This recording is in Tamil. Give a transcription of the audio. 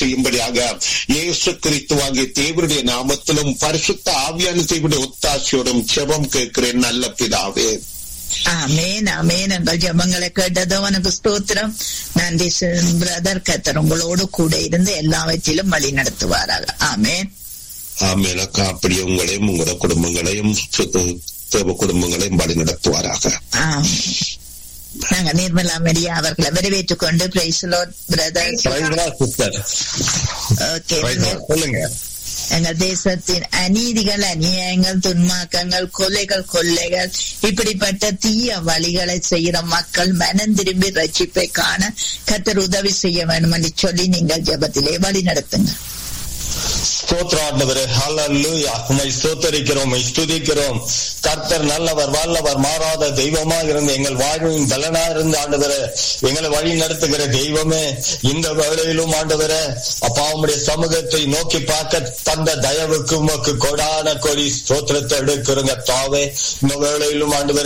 செய்யும்படியாக இயேசு கிறிஸ்துவாகிய தேவனுடைய நாமத்திலும் பரிசுத்த ஆவியான தேவனுடைய ஒத்தாசையோடும் செபம் கேட்கிறேன் நல்ல பிதாவே ஆமேன் ஆமேன் எங்கள் ஜபங்களை கேட்டதோ உனக்கு ஸ்தோத்திரம் நன்றி பிரதர் கத்தர் உங்களோடு கூட இருந்து எல்லாவற்றிலும் வழி நடத்துவாராக ஆமேன் ஆமேனக்கா அப்படி உங்களையும் உங்களோட குடும்பங்களையும் தேவ குடும்பங்களையும் வழி நடத்துவாராக ஆமென். நாங்க நிர்மலா மெரியா அவர்களை வரவேற்றுக் கொண்டு பிரைஸ் பிரதர் சிஸ்டர் ஓகே சொல்லுங்க எங்கள் தேசத்தின் அநீதிகள் அநியாயங்கள் துன்மாக்கங்கள் கொலைகள் கொள்ளைகள் இப்படிப்பட்ட தீய வழிகளை செய்கிற மக்கள் மனம் திரும்பி ரட்சிப்பை காண கத்தர் உதவி செய்ய வேண்டும் என்று சொல்லி நீங்கள் ஜெபத்திலே வழி நடத்துங்க ஸ்தோத்ராண்டவரே ஹalleluya உம்மை ஸ்தோத்தரிக்கிறோம் உம்மை ஸ்துதிக்கிறோம் கர்த்தர் நல்லவர் வல்லவர் மாறாத தெய்வமா இருந்து எங்கள் வாழ்வின் பலனா இருந்து ஆண்டவரே எங்களை வழி நடத்துகிற தெய்வமே இந்த வேளையிலும் ஆண்டவரே அப்பா உம்முடைய சமூகத்தை நோக்கி பார்க்க தந்த தயவுக்கு உமக்கு கொடான கொடி ஸ்தோத்திரத்தை எடுக்கிறோங்க தாவே இந்த வேளையிலும் ஆண்டவரே